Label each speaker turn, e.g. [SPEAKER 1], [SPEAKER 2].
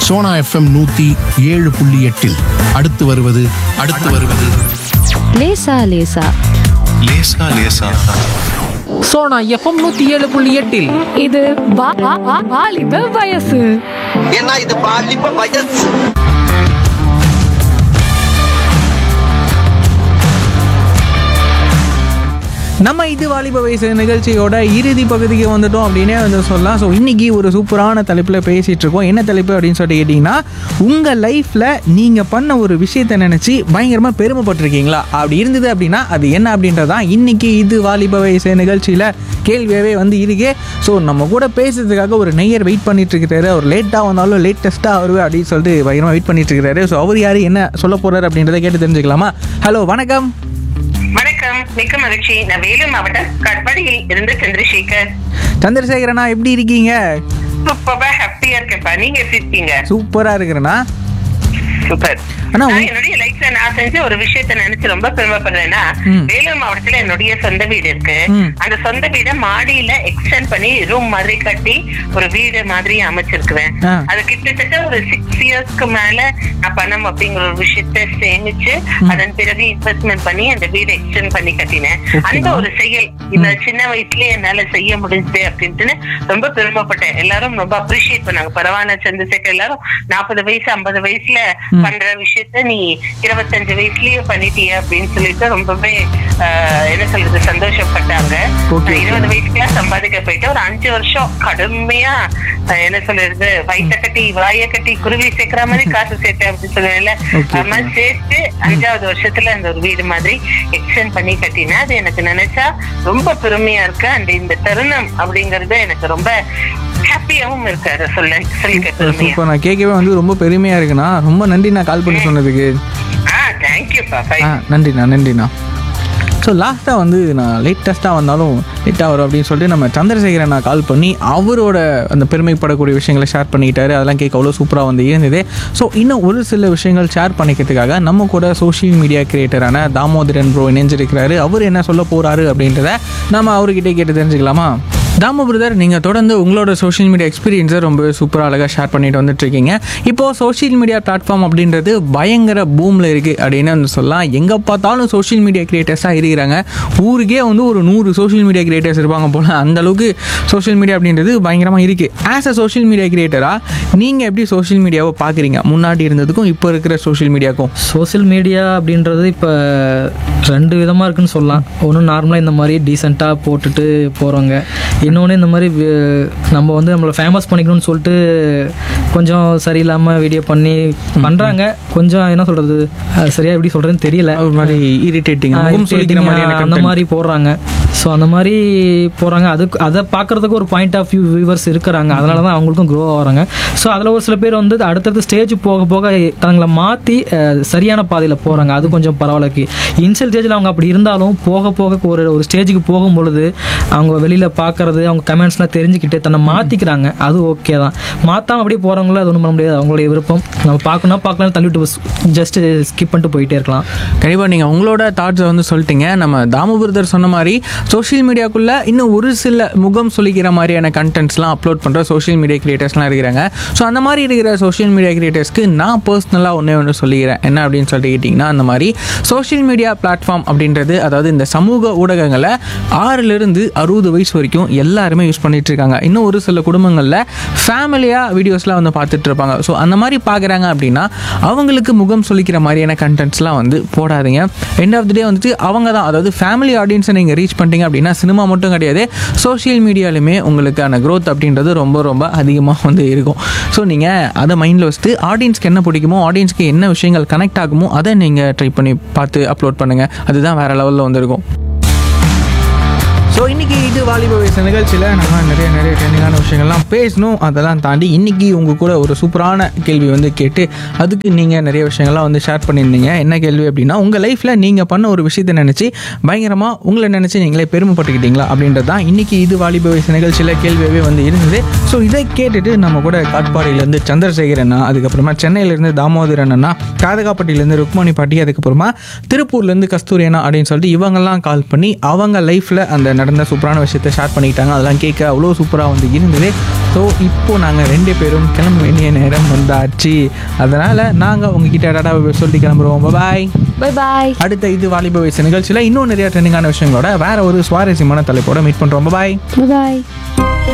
[SPEAKER 1] Sona FM நூத்தி ஏழு புள்ளி எட்டில் அடுத்து வருவது அடுத்து வருவது
[SPEAKER 2] லேசா லேசா
[SPEAKER 3] லேசா லேசா
[SPEAKER 4] சோனா எஃப்எம் நூத்தி ஏழு புள்ளி எட்டில்
[SPEAKER 5] இது வா- வா- வா- வாலிப வயசு
[SPEAKER 6] ஏன்னா இது பாலிப்ப வயசு
[SPEAKER 7] நம்ம இது வாலிப வயசு நிகழ்ச்சியோட இறுதி பகுதிக்கு வந்துட்டோம் அப்படின்னே வந்து சொல்லலாம் ஸோ இன்னைக்கு ஒரு சூப்பரான தலைப்பில் பேசிகிட்டு இருக்கோம் என்ன தலைப்பு அப்படின்னு சொல்லிட்டு கேட்டிங்கன்னா உங்கள் லைஃப்பில் நீங்கள் பண்ண ஒரு விஷயத்தை நினச்சி பயங்கரமாக பெருமைப்பட்டிருக்கீங்களா அப்படி இருந்தது அப்படின்னா அது என்ன அப்படின்றதான் இன்னைக்கு இது வாலிப வயசு நிகழ்ச்சியில் கேள்வியாகவே வந்து இருக்கு ஸோ நம்ம கூட பேசுறதுக்காக ஒரு நெய்யர் வெயிட் பண்ணிட்டு இருக்கிறாரு அவர் லேட்டாக வந்தாலும் லேட்டஸ்ட்டாக வருவேன் அப்படின்னு சொல்லிட்டு பயங்கரமாக வெயிட் பண்ணிட்டு இருக்கிறாரு ஸோ அவர் யார் என்ன சொல்ல போகிறாரு அப்படின்றத கேட்டு தெரிஞ்சுக்கலாமா ஹலோ வணக்கம்
[SPEAKER 8] வணக்கம் மிக்க மகிழ்ச்சி நான் வேலூர் மாவட்டம் கட்பாடியில் இருந்து சந்திரசேகர்
[SPEAKER 7] சந்திரசேகரண்ணா எப்படி இருக்கீங்க
[SPEAKER 8] சூப்பரா ஹாப்பியா இருக்கேன்ப்பா நீங்க எப்படி இருக்கீங்க
[SPEAKER 7] சூப்பரா இருக்கிறேண்ணா
[SPEAKER 8] சூப்பர்
[SPEAKER 7] அண்ணா,
[SPEAKER 8] நான்
[SPEAKER 7] உங்க-
[SPEAKER 8] என்னுடைய லைஃப்ல நான் செஞ்ச ஒரு விஷயத்தை நினைச்சு ரொம்ப பெருமைப்படுறேன்னா
[SPEAKER 7] ம்.
[SPEAKER 8] வேலூர் மாவட்டத்துல என்னுடைய சொந்த வீடு இருக்கு
[SPEAKER 7] ம்.
[SPEAKER 8] அந்த சொந்த வீட மாடியில எக்ஸ்டெண்ட் பண்ணி ரூம் மாதிரி கட்டி ஒரு வீடு மாதிரி அமைச்சிருக்கிறேன்
[SPEAKER 7] ஆ.
[SPEAKER 8] அது கிட்டத்தட்ட ஒரு சிக்ஸ் இயர்ஸ்க்கு மேல நான் பணம் அப்படிங்கிற ஒரு விஷயத்த சேமிச்சு அதன் பிறகு இன்வெஸ்ட்மெண்ட் பண்ணி அந்த வீடு எக்ஸ்டெண்ட் பண்ணி கட்டினேன்
[SPEAKER 7] Okay.
[SPEAKER 8] அந்த ஒரு செயல் இந்த சின்ன வயசுலயே என்னால செய்ய முடிஞ்சது அப்படின்ட்டு ரொம்ப பெருமைப்பட்டேன் எல்லாரும் ரொம்ப அப்ரிஷியேட் பண்ணாங்க பரவாயில்ல சந்திரசேகர் எல்லாரும் நாற்பது வயசு ஐம்பது வயசுல பண்ற விஷயத்த நீ இருபத்தஞ்சு வயசுலயே பண்ணிட்டிய அப்படின்னு சொல்லிட்டு ரொம்பவே ஆஹ், என்ன சொல்றது சந்தோஷப்பட்டாங்க
[SPEAKER 7] Okay.
[SPEAKER 8] நான் இருபது வயசுக்குலாம் சம்பாதிக்க போயிட்டு ஒரு அஞ்சு வருஷம் கடுமையா ஆஹ், என்ன சொல்றது வயிற்ற கட்டி வாய கட்டி குருவி சேர்க்கிற மாதிரி காசு சேர்த்தேன் அப்படின்னு சொல்லுவேன்ல
[SPEAKER 7] Okay.
[SPEAKER 8] அது மாதிரி சேர்த்து அஞ்சாவது வருஷத்துல அந்த ஒரு வீடு மாதிரி எக்ஸ்டெண்ட் பண்ணி கட்டினேன் அது எனக்கு நினைச்சா ரொம்ப பெருமையா இருக்கு அண்ட் இந்த தருணம் அப்படிங்கறது எனக்கு ரொம்ப ஹாப்பியாவும் இருக்கு அதை சொல்ல சொல்லிக்க பெருமையா
[SPEAKER 7] சூப்பர் நான் கேட்கவே வந்து ரொம்ப பெருமையா இருக்குண்ணா ரொம்ப நன்றி நான் கால் பண்ணி சொன்னதுக்கு
[SPEAKER 8] ஆ தேங்க்யூப்பா
[SPEAKER 7] ஆ நன்றிண்ணா நன்றிண்ணா ஸோ லாஸ்ட்டாக வந்து நான் லேட்டஸ்ட்டாக வந்தாலும் லேட்டாக வரும் அப்படின்னு சொல்லிட்டு நம்ம சந்திரசேகரன் நான் கால் பண்ணி அவரோட அந்த பெருமைப்படக்கூடிய விஷயங்களை ஷேர் பண்ணிக்கிட்டாரு அதெல்லாம் கேட்க அவ்வளோ சூப்பராக வந்து இருந்தது ஸோ இன்னும் ஒரு சில விஷயங்கள் ஷேர் பண்ணிக்கிறதுக்காக நம்ம கூட சோஷியல் மீடியா கிரியேட்டரான தாமோதரன் ப்ரோ இணைஞ்சிருக்கிறாரு அவர் என்ன சொல்ல போகிறாரு அப்படின்றத நம்ம அவர்கிட்ட கேட்டு தெரிஞ்சுக்கலாமா தாமோ பிரதர் நீங்கள் தொடர்ந்து உங்களோட சோஷியல் மீடியா எக்ஸ்பீரியன்ஸை ரொம்ப சூப்பராக அழகாக ஷேர் பண்ணிட்டு வந்துட்டு இருக்கீங்க இப்போது சோஷியல் மீடியா பிளாட்ஃபார்ம் அப்படின்றது பயங்கர பூமில் இருக்குது அப்படின்னு வந்து சொல்லலாம் எங்கே பார்த்தாலும் சோஷியல் மீடியா கிரியேட்டர்ஸாக இருக்கிறாங்க ஊருக்கே வந்து ஒரு நூறு சோஷியல் மீடியா கிரியேட்டர்ஸ் இருப்பாங்க போல் அந்த அளவுக்கு சோஷியல் மீடியா அப்படின்றது பயங்கரமாக இருக்குது ஆஸ் அ சோஷியல் மீடியா கிரியேட்டராக நீங்கள் எப்படி சோஷியல் மீடியாவை பார்க்குறீங்க முன்னாடி இருந்ததுக்கும் இப்போ இருக்கிற சோஷியல் மீடியாவுக்கும்
[SPEAKER 9] சோஷியல் மீடியா அப்படின்றது இப்போ ரெண்டு விதமாக இருக்குன்னு சொல்லலாம் ஒன்று நார்மலாக இந்த மாதிரி டீசெண்டாக போட்டுட்டு போகிறவங்க இன்னொன்று இந்த மாதிரி வி- நம்ம வந்து நம்மளை ஃபேமஸ் பண்ணிக்கணும்னு சொல்லிட்டு கொஞ்சம் சரியில்லாமல் வீடியோ பண்ணி பண்ணுறாங்க கொஞ்சம் என்ன சொல்கிறது சரியாக எப்படி சொல்கிறதுன்னு தெரியல
[SPEAKER 7] ஒரு மாதிரி இரிட்டேட்டிங்
[SPEAKER 9] ஆ,
[SPEAKER 7] முகம் சொல்லிக்கிற
[SPEAKER 9] irritating,
[SPEAKER 7] மாதிரியான
[SPEAKER 9] அந்த
[SPEAKER 7] content.
[SPEAKER 9] மாதிரி போடுறாங்க ஸோ அந்த மாதிரி போகிறாங்க அதுக்கு அதை பார்க்குறதுக்கு ஒரு பாயிண்ட் ஆஃப் வியூ வியூவர்ஸ் இருக்கிறாங்க அதனால தான் அவங்களுக்கும் க்ரோ ஆகிறாங்க ஸோ அதில் ஒரு சில பேர் வந்து அடுத்தடுத்த ஸ்டேஜ் போக போக தங்களை மாற்றி சரியான பாதையில் போகிறாங்க அது கொஞ்சம் பரவாயில்ல இனிஷியல் ஸ்டேஜில் அவங்க அப்படி இருந்தாலும் போக போக ஒரு ஒரு ஸ்டேஜுக்கு போகும் பொழுது அவங்க வெளியில் பார்க்கறது அவங்க கமெண்ட்ஸ்லாம் தெரிஞ்சுக்கிட்டு தன்னை மாற்றிக்கிறாங்க அது ஓகே தான் மாற்றாம அப்படியே போகிறவங்கள அது ஒன்றும் பண்ண முடியாது அவங்களுடைய விருப்பம் நம்ம பார்க்கணும் பார்க்கலாம் தள்ளிவிட்டு ஜஸ்ட் ஸ்கிப் பண்ணிட்டு போயிட்டே இருக்கலாம்
[SPEAKER 7] கண்டிப்பாக நீங்கள் உங்களோட தாட்ஸை வந்து சொல்லிட்டீங்க நம்ம தாமு பிரதர் சொன்ன மாதிரி சோஷியல் மீடியாக்குள்ளே இன்னும் ஒரு சில முகம் சொல்லிக்கிற மாதிரியான கண்டென்ட்ஸ்லாம் அப்லோட் பண்ணுற சோஷியல் மீடியா கிரியேட்டர்ஸ்லாம் இருக்கிறாங்க ஸோ அந்த மாதிரி இருக்கிற சோஷியல் மீடியா கிரியேட்டர்ஸ்க்கு நான் பர்சனலாக ஒன்றே ஒன்று சொல்லிக்கிறேன் என்ன அப்படின்னு சொல்லிட்டு கேட்டிங்கன்னா அந்த மாதிரி சோஷியல் மீடியா பிளாட்ஃபார்ம் அப்படின்றது அதாவது இந்த சமூக ஊடகங்களை ஆறிலிருந்து அறுபது வயசு வரைக்கும் எல்லாருமே யூஸ் பண்ணிட்டு இருக்காங்க இன்னும் ஒரு சில குடும்பங்களில் ஃபேமிலியாக வீடியோஸ்லாம் வந்து பார்த்துட்டு இருப்பாங்க ஸோ அந்த மாதிரி பார்க்குறாங்க அப்படின்னா அவங்களுக்கு முகம் சொல்லிக்கிற மாதிரியான கண்டென்ட்ஸ்லாம் வந்து போடாதீங்க எண்ட் ஆஃப் த டே வந்துட்டு அவங்க தான் அதாவது ஃபேமிலி ஆடியன்ஸை நீங்கள் ரீச் பண்ணிட்டீங்க அப்படின்னா சினிமா மட்டும் கிடையாது சோஷியல் மீடியாலுமே உங்களுக்கான growth அப்படின்றது ரொம்ப ரொம்ப அதிகமாக வந்து இருக்கும் ஸோ நீங்கள் அதை மைண்டில் வச்சுட்டு ஆடியன்ஸ்க்கு என்ன பிடிக்குமோ ஆடியன்ஸ்க்கு என்ன விஷயங்கள் கனெக்ட் ஆகுமோ அதை நீங்கள் ட்ரை பண்ணி பார்த்து அப்லோட் பண்ணுங்கள் அதுதான் வேறு லெவலில் வந்திருக்கும் ஸோ இன்னைக்கு இது வாலிப வயசு நிகழ்ச்சியில் நம்ம நிறைய நிறைய ட்ரெண்டிங்கான விஷயங்கள்லாம் பேசணும் அதெல்லாம் தாண்டி இன்னைக்கு உங்க கூட ஒரு சூப்பரான கேள்வி வந்து கேட்டு அதுக்கு நீங்கள் நிறைய விஷயங்கள்லாம் வந்து ஷேர் பண்ணியிருந்தீங்க என்ன கேள்வி அப்படின்னா உங்கள் லைஃப்பில் நீங்கள் பண்ண ஒரு விஷயத்தை நினச்சி பயங்கரமாக உங்களை நினச்சி நீங்களே பெருமைப்பட்டுக்கிட்டீங்களா அப்படின்றது தான் இன்னைக்கு இது வாலிப வயசு நிகழ்ச்சியில் கேள்வியாகவே வந்து இருந்தது ஸோ இதை கேட்டுட்டு நம்ம கூட காட்பாடியிலேருந்து சந்திரசேகர் அண்ணா அதுக்கப்புறமா சென்னையிலேருந்து தாமோதரன் அண்ணா காதகாப்பட்டியிலேருந்து ருக்மணி பாட்டி அதுக்கப்புறமா திருப்பூர்லேருந்து கஸ்தூரி அண்ணா அப்படின்னு சொல்லிட்டு இவங்கெல்லாம் கால் பண்ணி அவங்க லைஃப்பில் அந்த நடந்த நடந்த சூப்பரான விஷயத்தை ஷேர் பண்ணிக்கிட்டாங்க அதெல்லாம் கேட்க அவ்வளோ சூப்பராக வந்து இருந்தது ஸோ இப்போ நாங்கள் ரெண்டு பேரும் கிளம்ப வேண்டிய நேரம் வந்தாச்சு அதனால் நாங்கள் உங்ககிட்ட டாடா சொல்லி கிளம்புறோம் பாய்
[SPEAKER 2] பை பாய்
[SPEAKER 7] அடுத்த இது வாலிப வயசு நிகழ்ச்சியில் இன்னும் நிறைய ட்ரெண்டிங்கான விஷயங்களோட வேற ஒரு சுவாரஸ்யமான தலைப்போட மீட் பண்ணுறோம் பாய்
[SPEAKER 2] பாய்